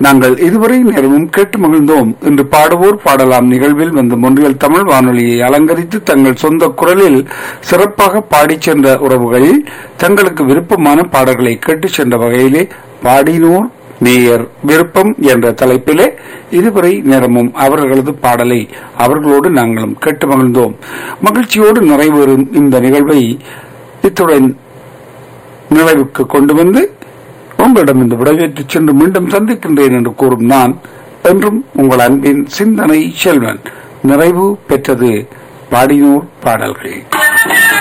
நாங்கள் இதுவரை நேரமும் கேட்டு மகிழ்ந்தோம் இன்று பாடுவோர் பாடலாம் நிகழ்வில் வந்த மொன்றியல் தமிழ் வானொலியை அலங்கரித்து தங்கள் சொந்த குரலில் சிறப்பாக பாடிச் சென்ற உறவுகள் தங்களுக்கு விருப்பமான பாடல்களை கேட்டுச் சென்ற வகையிலே பாடினோர் நேயர் விருப்பம் என்ற தலைப்பிலே இதுவரை நேரமும் அவர்களது பாடலை அவர்களோடு நாங்களும் கேட்டு மகிழ்ந்தோம் மகிழ்ச்சியோடு நிறைவேறும் இந்த நிகழ்வை இத்துடன் நிறைவுக்கு கொண்டு வந்து உங்களிடம் இந்த விடைபெற்று சென்று மீண்டும் சந்திக்கின்றேன் என்று கூறும் நான் என்றும் உங்கள் அன்பின் சிந்தனை செல்வன் நிறைவு பெற்றது பாடினோர் பாடல்கள்